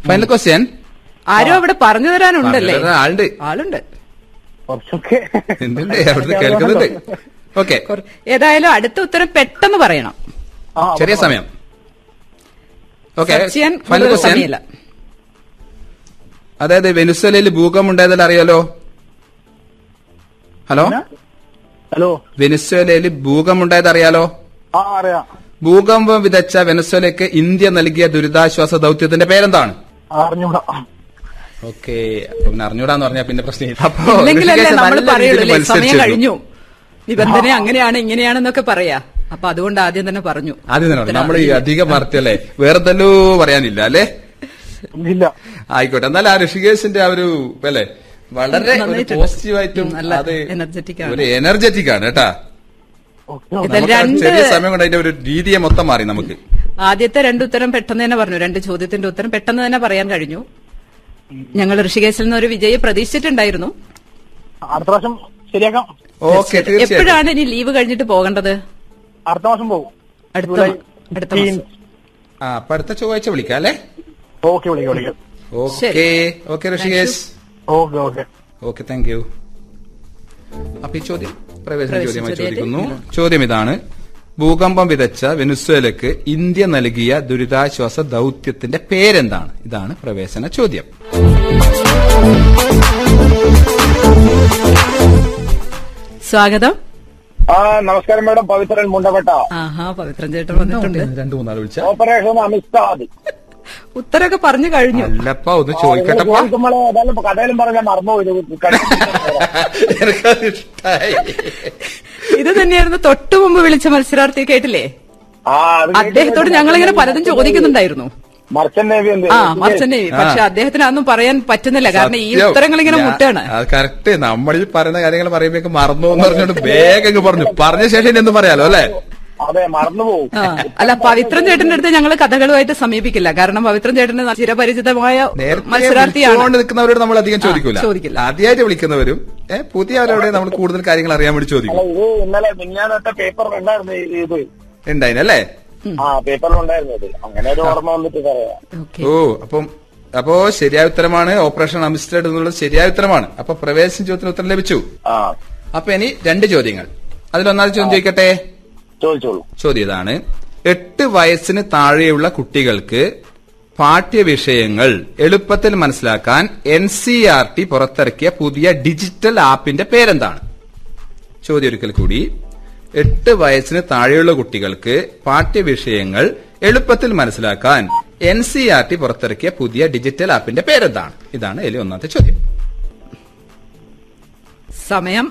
Final question ആരും അവിടെ പറഞ്ഞു തരാനുണ്ടല്ലേ ആളുണ്ട് ആളുണ്ട് കുറച്ചൊക്കെ എന്തുണ്ട് അവിടുന്ന് കേൾക്കുന്നുണ്ട് ഓക്കെ കുറ- ഏതായാലും അടുത്ത ഉത്തരം പെട്ടെന്ന് പറയണം ആ, ചെറിയ സമയം ഓക്കെ സെർച്ച് ചെയ്യാൻ ഫൈനൽ കൂടുതൽ ക്വസ്റ്റ്യൻ സമയമില്ല അതായത് വെനുസ്വലയിൽ ഭൂകമ്പം ഉണ്ടായതെല്ലാം അറിയാലോ ഹലോ ഹലോ വെനുസ്വലയിൽ ഭൂകമ്പം ഉണ്ടായത് അറിയാലോ ആ അറിയാം ഭൂകമ്പം വിതച്ച വെനസ്വലയ്ക്ക് ഇന്ത്യ നൽകിയ ദുരിതാശ്വാസ ദൗത്യത്തിന്റെ പേരെന്താണ് അറിഞ്ഞൂടാ ഓക്കെ പിന്നെ അറിഞ്ഞൂടാന്ന് പറഞ്ഞാൽ പിന്നെ പ്രശ്നം അപ്പോ ഇല്ലെങ്കിലല്ലേ ഋഷികേശ് നമ്മൾ നല്ല പറയുള്ളൂ രീതിയിൽ അല്ലേ? സമയം മത്സരിച്ചിരുന്നു. കഴിഞ്ഞു നിബന്ധന അങ്ങനെയാണ് ഇങ്ങനെയാണെന്നൊക്കെ പറയാ അപ്പൊ അതുകൊണ്ട് ആദ്യം തന്നെ പറഞ്ഞു ആദ്യം തന്നെ നമ്മൾ ഈ അധികം വാർത്തയല്ലേ വേറെ എന്തെല്ലോ പറയാനില്ല അല്ലേ ഇല്ല ആയിക്കോട്ടെ എന്നാൽ ആ ഋഷികേശിന്റെ ആ ഒരു അല്ലേ വളരെ നന്നായിട്ടുണ്ട്. പോസിറ്റീവായിട്ടും ഉം, നല്ല അത് energetic ആണ്. ഒരു എനർജറ്റിക് ആണ് കേട്ടാ ഓക്കെ ഇത് നമുക്ക് ആ രണ്ട് ചെറിയ സമയം കൊണ്ട് അതിന്റെ ഒരു രീതിയെ മൊത്തം മാറി നമുക്ക് ആദ്യത്തെ രണ്ട് ഉത്തരം പെട്ടെന്ന് തന്നെ പറഞ്ഞു രണ്ട് ചോദ്യത്തിന്റെ ഉത്തരം പെട്ടെന്ന് തന്നെ പറയാൻ കഴിഞ്ഞു ഞങ്ങൾ ഋഷികേശിൽ നിന്ന് ഒരു വിജയി പ്രതീക്ഷിച്ചിട്ടുണ്ടായിരുന്നു അടുത്ത പ്രാവശ്യം ശരിയാക്കാം ഓക്കെ തീർച്ചയായിട്ടും എപ്പോഴാണ് ഇനി ലീവ് കഴിഞ്ഞിട്ട് പോകേണ്ടത് അടുത്ത മാസം പോകും അടുത്ത ജൂലൈ അടുത്ത മാസം ആ അപ്പൊ അടുത്ത ചൊവ്വാഴ്ച വിളിക്കാം അല്ലേ ഓക്കെ വിളിക്കാം വിളിക്കാം okay okay Rishikesh okay okay okay thank you അപ്പൊ ഈ ചോദ്യം പ്രവേശന പ്രവേശന ചോദ്യമായി ചോദ്യമായിട്ട് ചോദിക്കുന്നു ചോദ്യം ഇതാണ് ഭൂകമ്പം വിതച്ച വെനുസ്വേലക്ക് ഇന്ത്യ നൽകിയ ദുരിതാശ്വാസ ദൗത്യത്തിന്റെ പേരെന്താണ് ഇതാണ് പ്രവേശന ചോദ്യം സ്വാഗതം ആ നമസ്കാരം മാഡം പവിത്രൻ മുണ്ടപ്പെട്ട ആഹാ പവിത്രൻ ചേട്ടൻ വന്നിട്ടുണ്ട് രണ്ടു മൂന്നാൾ വിളിച്ച ഓപ്പറേഷൻ അമിസ്താദ് ഉത്തരമൊക്കെ പറഞ്ഞു കഴിഞ്ഞു അല്ലപ്പ ഒന്ന് ചോദിക്കട്ടപ്പ ചോദിക്കുമ്പോളെ ഏതായാലും കഥയിലും പറഞ്ഞാൽ മറന്നുപോയി എനിക്കത് ഇഷ്ടായി ഇത് തന്നെയായിരുന്നു തൊട്ടു മുമ്പ് വിളിച്ച മത്സരാർത്ഥി കേട്ടില്ലേ ആ അത് അദ്ദേഹത്തോട് ഞങ്ങളിങ്ങനെ പലതും ചോദിക്കുന്നുണ്ടായിരുന്നു മർച്ചന്റ് നേവി എന്ത് ആ മർച്ചന്റ് നേവി പക്ഷെ അദ്ദേഹത്തിന് അതൊന്നും പറയാൻ പറ്റുന്നില്ല കാരണം ഈ സത്യം. ഉത്തരങ്ങൾ ഇങ്ങനെ ഞാൻ- മുട്ടാണ് അത് കറക്റ്റ് നമ്മൾ ഈ പറയുന്ന കാര്യങ്ങൾ പറയുമ്പോഴേക്ക് മറന്നു എന്ന് പറഞ്ഞോണ്ട് വേഗം അങ്ങ് പറഞ്ഞു പറഞ്ഞ ശേഷം ഇനി എന്തും പറയാലോ അല്ലേ അതെ മറന്നുപോകും ആ, അല്ല പവിത്രൻ ചേട്ടന്റെ അടുത്ത് ഞങ്ങൾ കഥകളുമായിട്ട് സമീപിക്കില്ല കാരണം പവിത്രൻ ചേട്ടന് ചിരപരിചിതമായ നേരത്തെ മത്സരാർത്ഥിയാണ് വിളിച്ചുകൊണ്ട് നിൽക്കുന്നവരോട് നമ്മൾ അധികം ആ, ചോദിക്കൂല ചോദിക്കില്ല. ആദ്യമായിട്ട് വിളിക്കുന്നവരും ഏഹ് പുതിയവരോടെ നമ്മൾ കൂടുതൽ കാര്യങ്ങൾ അറിയാൻ വേണ്ടി അല്ല ചോദിക്കും ഇത് ഇന്നലെ മിഞ്ഞാനത്തെ പേപ്പർ ഉണ്ടായിരുന്നു ഈ- ഇത് ഉണ്ടായിനല്ലേ ആ പേപ്പറിൽ ഉണ്ടായിരുന്നു ഇത് അങ്ങനെ ഒരു ഓർമ്മ വന്നിട്ട് പറയാം ഓക്കെ ഓ അപ്പം അപ്പോ ശരിയായ ഉത്തരമാണ് ഓപ്പറേഷൻ അമിസ്റ്റഡ് എന്നുള്ളത് ശരിയായ ഉത്തരമാണ് അപ്പൊ പ്രവേശന ചോദ്യത്തിന് ഉത്തരം ലഭിച്ചു ആ അപ്പൊ ഇനി രണ്ട് ചോദ്യങ്ങൾ അതിലൊന്നാമത്തെ ചോദ്യം ചോദിക്കട്ടെ ചോദിച്ചോളൂ ചോദ്യം ഇതാണ് എട്ട് വയസ്സിന് താഴെയുള്ള കുട്ടികൾക്ക് പാഠ്യവിഷയങ്ങൾ എളുപ്പത്തിൽ മനസ്സിലാക്കാൻ എൻ സി ആർ ടി പുറത്തിറക്കിയ പുതിയ ഡിജിറ്റൽ ആപ്പിന്റെ പേരെന്താണ് ചോദ്യം ഒരിക്കൽ കൂടി എട്ട് വയസ്സിന് താഴെയുള്ള കുട്ടികൾക്ക് പാഠ്യവിഷയങ്ങൾ എളുപ്പത്തിൽ മനസ്സിലാക്കാൻ എൻ സി ആർ ടി പുറത്തിറക്കിയ പുതിയ ഡിജിറ്റൽ ആപ്പിന്റെ പേരെന്താണ് ഇതാണ് ഇതിലെ ഒന്നാമത്തെ ചോദ്യം സമയം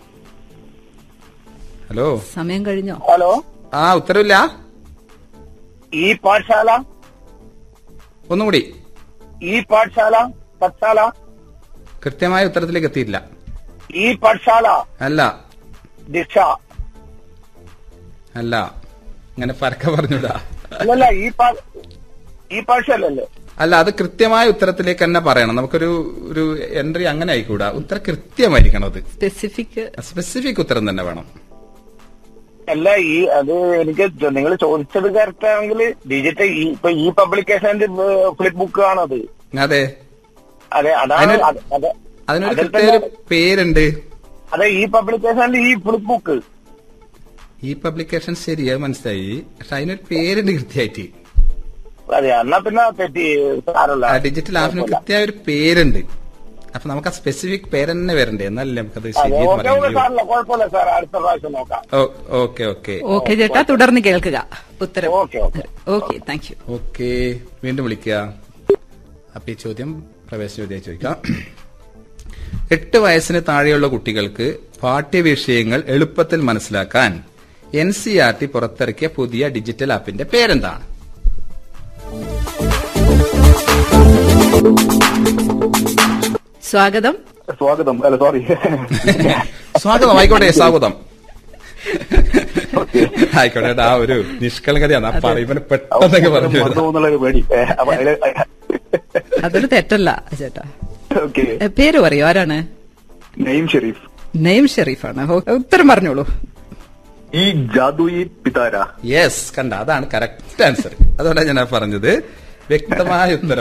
ഹലോ സമയം കഴിഞ്ഞോ ഹലോ ആ ഉത്തരവില്ല ഈ പാഠശാല ഒന്നുകൂടി ഈ പാഠശാല പാഠശാല കൃത്യമായ ഉത്തരത്തിലേക്ക് എത്തിയില്ല ഈ പാഠശാല അല്ല ദിശ അല്ല ഇങ്ങനെ പരക്ക പറഞ്ഞൂടാ അല്ലല്ല ഈ പാ- ഈ പാഠശാലല്ലേ അല്ല അത് കൃത്യമായ ഉത്തരത്തിലേക്ക് തന്നെ പറയണം നമുക്കൊരു ഒരു എൻട്രി അങ്ങനെ ആയിക്കൂടാ ഉത്തരം കൃത്യമായിരിക്കണം അത് സ്പെസിഫിക് സ്പെസിഫിക് ഉത്തരം തന്നെ വേണം അല്ല ഈ അത് എനിക്ക് നിങ്ങൾ ചോദിച്ചത് കറക്റ്റ് ആണെങ്കിൽ ഡിജിറ്റൽ ഈ ഇപ്പൊ ഈ പബ്ലിക്കേഷന്റെ ഫ്ലിപ്പ് ബുക്ക് ആണത് അതെ അതെ അതാണ് അതിന് അത്- അത് അതിനൊരു അതിൽ കൃത്യ ഒരു തന്നെ- പേരുണ്ട് അതെ ഈ പബ്ലിക്കേഷനിൽ ഈ ഫ്ലിപ്പ് ബുക്ക് ഈ പബ്ലിക്കേഷൻ ശരി അത് മനസ്സിലായി പക്ഷെ അതിനൊരു പേരുണ്ട് കൃത്യമായിട്ട് അതെ എന്നാ പിന്നെ തെറ്റി സാരമില്ല ആ ഡിജിറ്റൽ ആപ്പിന് കൃത്യമായ ഒരു പേരുണ്ട് അപ്പൊ നമുക്ക് ആ സ്പെസിഫിക് പേര് തന്നെ വരണ്ടേ എന്നാലല്ലേ നമുക്കത് അതെ ശരിയെന്ന് ഓക്കെ ഓക്കെ പറയാൻ സാറില്ല കുഴപ്പമില്ല സാർ അടുത്ത പ്രാവശ്യം നോക്കാം ഓക്കെ ഓക്കെ ഓക്കെ ചേട്ടാ തുടർന്ന് കേൾക്കുക ഉത്തരം okay okay okay thank you okay വീണ്ടും വിളിക്കുക അപ്പൊ ഈ ചോദ്യം പ്രവേശന ചോദ്യമായി ചോദിക്കാം എട്ട് വയസ്സിന് താഴെയുള്ള കുട്ടികൾക്ക് പാഠ്യവിഷയങ്ങൾ എളുപ്പത്തിൽ മനസ്സിലാക്കാൻ എൻ സി ആർ ടി പുറത്തിറക്കിയ പുതിയ ഡിജിറ്റൽ ആപ്പിന്റെ പേരെന്താണ് സ്വാഗതം സ്വാഗതം അല്ല സോറി സ്വാഗതം ആയിക്കോട്ടെ സ്വാഗതം ആയിക്കോട്ടെ ഏട്ടാ, ആ ഒരു നിഷ്കളങ്കതയാണ് ആ പറയുമ്പോൾ പെട്ടെന്നൊക്കെ പറഞ്ഞു വരുന്നത്. പേടി അതൊരു തെറ്റല്ല ചേട്ടാ ഓക്കെ എ, പേര് പറയൂ ആരാണ് നെയ്ം ഷെരീഫ് നെയ്ം ഷെരീഫാണ് ഓ, ഉത്തരം പറഞ്ഞോളൂ ഈ ജാദുയി പിതാര യെസ് കണ്ട അതാണ് കറക്റ്റ് ആൻസർ അതുകൊണ്ടാണ് ഞാൻ ആ പറഞ്ഞത് വ്യക്തമായ ഉത്തരം